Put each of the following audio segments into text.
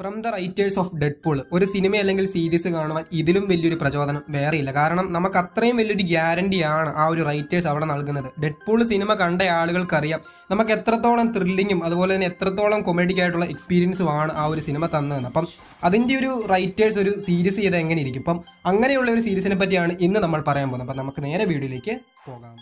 from the writers of Deadpool ഒരു സിനിമ അല്ലെങ്കിൽ സീരീസ് കാണുവാൻ ഇതിലും വലിയൊരു പ്രചോദനം വേറെയില്ല കാരണം നമുക്ക് അത്രയും വലിയൊരു ഗ്യാരണ്ടിയാണ് ആ ഒരു റൈറ്റേഴ്സ് അവിടെ നൽകുന്നത് ഡെഡ് പൂൾ സിനിമ കണ്ട ആളുകൾക്കറിയാം നമുക്ക് എത്രത്തോളം ത്രില്ലിങ്ങും അതുപോലെ തന്നെ എത്രത്തോളം കൊമഡിക് ആയിട്ടുള്ള എക്സ്പീരിയൻസും ആണ് ആ ഒരു സിനിമ തന്നതെന്ന് അപ്പം അതിൻ്റെ ഒരു റൈറ്റേഴ്സ് ഒരു സീരീസ് ചെയ്ത് എങ്ങനെ ഇരിക്കും അപ്പം അങ്ങനെയുള്ള ഒരു സീരീസിനെ പറ്റിയാണ് ഇന്ന് നമ്മൾ പറയാൻ പോകുന്നത് അപ്പം നമുക്ക് നേരെ വീഡിയോയിലേക്ക് പോകാം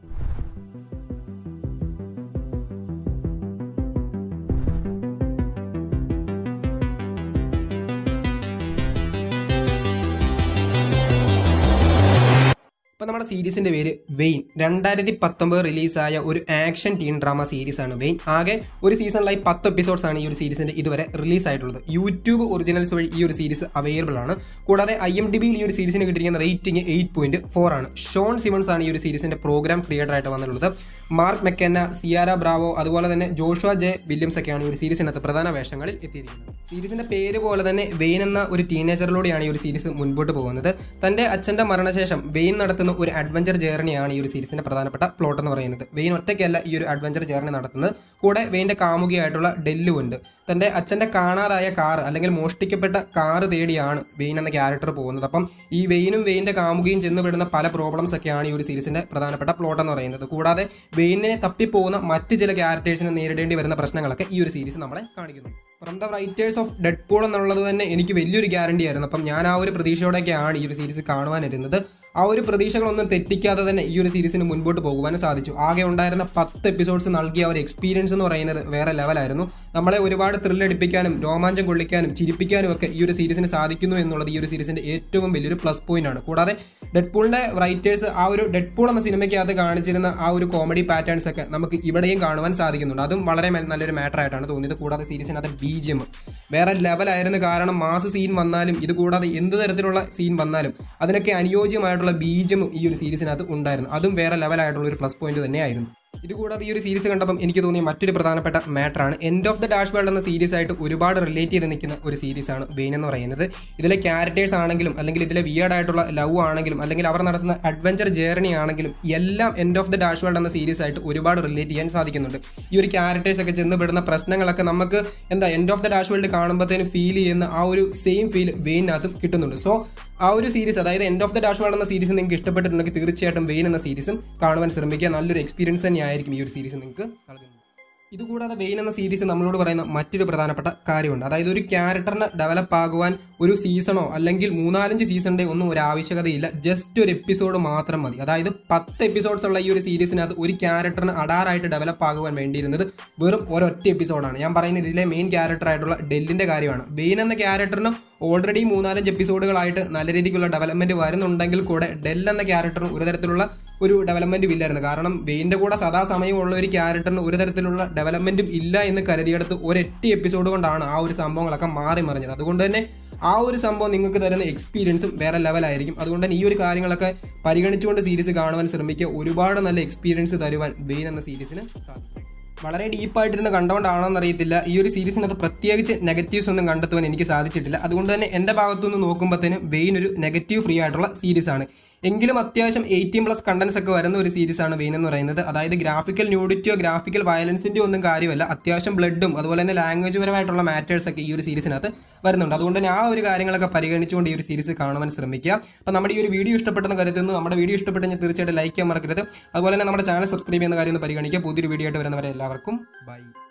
ഇപ്പം നമ്മുടെ സീരീസിന്റെ പേര് വെയിൻ രണ്ടായിരത്തി പത്തൊമ്പത് റിലീസായ ഒരു ആക്ഷൻ ടീൻ ഡ്രാമ സീരീസ് ആണ് വെയിൻ ആകെ ഒരു സീസണിലായി പത്ത് എപ്പിസോഡ്സ് ആണ് ഈ ഒരു സീരീസിന്റെ ഇതുവരെ റിലീസ് ആയിട്ടുള്ളത് യൂട്യൂബ് ഒറിജിനൽസ് വഴി ഈ ഒരു സീരീസ് അവൈലബിൾ ആണ് കൂടാതെ ഐ എം ഡി ബിയിൽ ഈ ഒരു സീരീസിന് കിട്ടിയിരിക്കുന്ന റേറ്റിംഗ് എയ്റ്റ് പോയിന്റ് ഫോർ ആണ് ഷോൺ സിമൺസ് ആണ് ഈ ഒരു സീരീസിന്റെ പ്രോഗ്രാം ക്രിയേറ്റർ ആയിട്ട് വന്നിട്ടുള്ളത് മാർക്ക് മെക്കന്ന സിയാര ബ്രാവോ അതുപോലെ തന്നെ ജോഷുവ ജെ വില്യംസ് ഒക്കെയാണ് ഈ ഒരു സീരീസിനകത്ത് പ്രധാന വേഷങ്ങളിൽ എത്തിയിരിക്കുന്നത് സീരീസിന്റെ പേര് പോലെ തന്നെ വെയിൻ എന്ന ഒരു ടീനേജറിലൂടെയാണ് ഈ ഒരു സീരീസ് മുൻപോട്ട് പോകുന്നത് തന്റെ അച്ഛന്റെ മരണശേഷം വെയിൻ നടത്തുന്ന ഒരു അഡ്വഞ്ചർ ജേർണിയാണ് ഈ ഒരു സീരീസിന്റെ പ്രധാനപ്പെട്ട പ്ലോട്ട് എന്ന് പറയുന്നത് വെയിൻ ഒറ്റയ്ക്കല്ല ഈ ഒരു അഡ്വഞ്ചർ ജേർണി നടത്തുന്നത് കൂടെ വെയിന്റെ കാമുകിയായിട്ടുള്ള ഡെല്ലു ഉണ്ട് തന്റെ അച്ഛന്റെ കാണാതായ കാർ അല്ലെങ്കിൽ മോഷ്ടിക്കപ്പെട്ട കാറ് തേടിയാണ് വെയിൻ എന്ന ക്യാരക്ടർ പോകുന്നത് അപ്പം ഈ വെയിനും വെയിന്റെ കാമുകിയും ചെന്നുപെടുന്ന പല പ്രോബ്ലംസ് ഒക്കെയാണ് ഈ ഒരു സീരീസിന്റെ പ്രധാനപ്പെട്ട പ്ലോട്ട് എന്ന് പറയുന്നത് കൂടാതെ വെയിനിനെ തപ്പിപ്പോകുന്ന മറ്റ് ചില ക്യാരക്ടേഴ്സിനെ നേരിടേണ്ടി വരുന്ന പ്രശ്നങ്ങളൊക്കെ ഈ ഒരു സീരീസ് നമ്മളെ കാണിക്കുന്നു from the writers of Deadpool എന്നുള്ളത് തന്നെ എനിക്ക് വലിയൊരു ഗ്യാരണ്ടി ആയിരുന്നു അപ്പം ഞാൻ ആ ഒരു പ്രതീക്ഷയോടെയൊക്കെയാണ് ഈ ഒരു സീരീസ് കാണുവാനിരുന്നത് ആ ഒരു പ്രതീക്ഷകളൊന്നും തെറ്റിക്കാതെ തന്നെ ഈ ഒരു സീരീസിന് മുൻപോട്ട് പോകുവാനും സാധിച്ചു ആകെ ഉണ്ടായിരുന്ന പത്ത് എപ്പിസോഡ്സ് നൽകിയ ഒരു എക്സ്പീരിയൻസ് എന്ന് പറയുന്നത് വേറെ ലെവലായിരുന്നു നമ്മളെ ഒരുപാട് ത്രില്ലടിപ്പിക്കാനും രോമാഞ്ചം കൊള്ളിക്കാനും ചിരിപ്പിക്കാനും ഒക്കെ ഈ ഒരു സീരീസിന് സാധിക്കുന്നു എന്നുള്ളത് ഈ ഒരു സീരീസിന്റെ ഏറ്റവും വലിയൊരു പ്ലസ് പോയിന്റ് ആണ് കൂടാതെ ഡെഡ് പൂളിന്റെ റൈറ്റേഴ്സ് ആ ഒരു ഡെഡ് പൂൾ എന്ന സിനിമയ്ക്കകത്ത് കാണിച്ചിരുന്ന ആ ഒരു കോമഡി പാറ്റേൺസ് ഒക്കെ നമുക്ക് ഇവിടെയും കാണുവാൻ സാധിക്കുന്നുണ്ട് അതും വളരെ മെ- നല്ലൊരു മാറ്റർ ആയിട്ടാണ് തോന്നിയത് കൂടാതെ സീരീസിനകത്ത് ബി ജി എം വേറെ ലെവലായിരുന്നു കാരണം മാസ് സീൻ വന്നാലും ഇത് കൂടാതെ എന്ത് തരത്തിലുള്ള സീൻ വന്നാലും അതിനൊക്കെ അനുയോജ്യമായിട്ടുള്ള ബീജമും ഈ ഒരു സീരീസിനകത്ത് ഉണ്ടായിരുന്നു അതും വേറെ ലെവലായിട്ടുള്ള ഒരു പ്ലസ് പോയിന്റ് തന്നെയായിരുന്നു ഇതുകൂടാതെ ഈ ഒരു സീരീസ് കണ്ടപ്പം എനിക്ക് തോന്നിയ മറ്റൊരു പ്രധാനപ്പെട്ട മാറ്ററാണ് end of the dash world എന്ന സീരീസ് ആയിട്ട് ഒരുപാട് റിലേറ്റ് ചെയ്ത് നിൽക്കുന്ന ഒരു സീരീസാണ് വെയിൻ എന്ന് പറയുന്നത് ഇതിലെ ക്യാരക്ടേഴ്സ് ആണെങ്കിലും അല്ലെങ്കിൽ ഇതിലെ വിയർഡ് ആയിട്ടുള്ള ലവ് ആണെങ്കിലും അല്ലെങ്കിൽ അവർ നടത്തുന്ന അഡ്വഞ്ചർ ജേർണി ആണെങ്കിലും എല്ലാം end of the dash world എന്ന സീരീസ് ആയിട്ട് ഒരുപാട് റിലേറ്റ് ചെയ്യാൻ സാധിക്കുന്നുണ്ട് ഈ ഒരു ക്യാരക്ടേഴ്സ് ഒക്കെ ചെന്നപ്പെടുന്ന പ്രശ്നങ്ങളൊക്കെ നമുക്ക് എന്താ end of the dash world കാണുമ്പോഴത്തേന് ഫീൽ ചെയ്യുന്ന ആ ഒരു സെയിം ഫീൽ വെയിനകത്തും കിട്ടുന്നുണ്ട് സോ ആ ഒരു സീരീസ് അതായത് end of the dash world എന്ന സീരീസ് നിങ്ങൾക്ക് ഇഷ്ടപ്പെട്ടിട്ടുണ്ടെങ്കിൽ തീർച്ചയായിട്ടും വെയിൻ എന്ന സീരീസും കാണുവാൻ ശ്രമിക്കുക നല്ലൊരു എക്സ്പീരിയൻസ് തന്നെയായിരിക്കും ഈ ഒരു സീരീസ് നിങ്ങൾക്ക് നൽകുന്നത് ഇതുകൂടാതെ വെയിൻ എന്ന സീരീസ് നമ്മളോട് പറയുന്ന മറ്റൊരു പ്രധാനപ്പെട്ട കാര്യമുണ്ട് അതായത് ഒരു ക്യാരക്ടറിന് ഡെവലപ്പ് ആകുവാൻ ഒരു സീസണോ അല്ലെങ്കിൽ മൂന്നാലഞ്ച് സീസണിന്റെ ഒന്നും ഒരു ആവശ്യകതയില്ല ജസ്റ്റ് ഒരു എപ്പിസോഡ് മാത്രം മതി അതായത് പത്ത് എപ്പിസോഡ്സ് ഉള്ള ഈ ഒരു സീരീസിനകത്ത് ഒരു ക്യാരക്ടറിന് അടാറായിട്ട് ഡെവലപ്പ് ആകുവാൻ വേണ്ടിയിരുന്നത് വെറും ഒരൊറ്റ എപ്പിസോഡാണ് ഞാൻ പറയുന്നത് ഇതിലെ മെയിൻ ക്യാരക്ടർ ആയിട്ടുള്ള ഡെല്ലിന്റെ കാര്യമാണ് വെയിൻ എന്ന ക്യാരക്ടറിന് ഓൾറെഡി മൂന്നാലഞ്ച് എപ്പിസോഡുകളായിട്ട് നല്ല രീതിക്കുള്ള ഡെവലപ്മെന്റ് വരുന്നുണ്ടെങ്കിൽ കൂടെ ഡെൽ എന്ന ക്യാരക്ടറിന് ഒരു തരത്തിലുള്ള ഒരു ഡെവലപ്മെന്റും ഇല്ലായിരുന്നു കാരണം വെയിൻ്റെ കൂടെ സദാസമയം ഉള്ള ഒരു ക്യാരക്ടറിന് ഒരു തരത്തിലുള്ള ഡെവലപ്മെന്റും ഇല്ല എന്ന് കരുതിയെടുത്ത് ഒരൊറ്റ എപ്പിസോഡ് കൊണ്ടാണ് ആ ഒരു സംഭവങ്ങളൊക്കെ മാറി മറിഞ്ഞത് അതുകൊണ്ട് തന്നെ ആ ഒരു സംഭവം നിങ്ങൾക്ക് തരുന്ന എക്സ്പീരിയൻസും വേറെ ലെവലായിരിക്കും അതുകൊണ്ട് തന്നെ ഈ ഒരു കാര്യങ്ങളൊക്കെ പരിഗണിച്ചുകൊണ്ട് സീരീസ് കാണുവാൻ ശ്രമിക്കുക ഒരുപാട് നല്ല എക്സ്പീരിയൻസ് തരുവാൻ വെയിൻ എന്ന സീരീസിന് സാധിക്കും വളരെ ഡീപ്പായിട്ടിരുന്ന് കണ്ടുകൊണ്ടാണോന്ന് അറിയത്തില്ല ഈ ഒരു സീരീസിനകത്ത് പ്രത്യേകിച്ച് നെഗറ്റീവ്സ് ഒന്നും കണ്ടെത്തുവാൻ എനിക്ക് സാധിച്ചിട്ടില്ല അതുകൊണ്ട് തന്നെ എൻ്റെ ഭാഗത്തുനിന്ന് നോക്കുമ്പോഴത്തേനും വെയിൻ ഒരു നെഗറ്റീവ് ഫ്രീ ആയിട്ടുള്ള സീരീസ് ആണ് എങ്കിലും അത്യാവശ്യം എയ്റ്റീൻ പ്ലസ് കണ്ടന്റ്സ് ഒക്കെ വരുന്ന ഒരു സീരീസ് ആണ് വെയിൻ എന്ന് പറയുന്നത് അതായത് ഗ്രാഫിക്കൽ ന്യൂഡിറ്റിയോ ഗ്രാഫിക്കൽ വയലൻസിൻ്റെയോ ഒന്നും കാര്യമല്ല അത്യാവശ്യം ബ്ലഡും അതുപോലെ തന്നെ ലാംഗ്വേജ് പരമായിട്ടുള്ള മാറ്റേഴ്സ് ഒക്കെ ഈ ഒരു സീരീസിനകത്ത് വരുന്നുണ്ട് അതുകൊണ്ട് തന്നെ ആ ഒരു കാര്യങ്ങളൊക്കെ പരിഗണിച്ചുകൊണ്ട് ഈ ഒരു സീരീസ് കാണുവാൻ ശ്രമിക്കുക അപ്പോൾ നമ്മുടെ ഈ ഒരു വീഡിയോ ഇഷ്ടപ്പെട്ടെന്ന് കരുതുന്നു നമ്മുടെ വീഡിയോ ഇഷ്ടപ്പെട്ടെങ്കിൽ തീർച്ചയായിട്ടും ലൈക്ക് ചെയ്യാൻ മറക്കരുത് അതുപോലെ തന്നെ നമ്മുടെ ചാനൽ സബ്സ്ക്രൈബ് ചെയ്യുന്ന കാര്യം ഒന്ന് പരിഗണിക്കുക പുതിയൊരു വീഡിയോ ആയിട്ട് വരുന്നവരെ എല്ലാവർക്കും ബൈ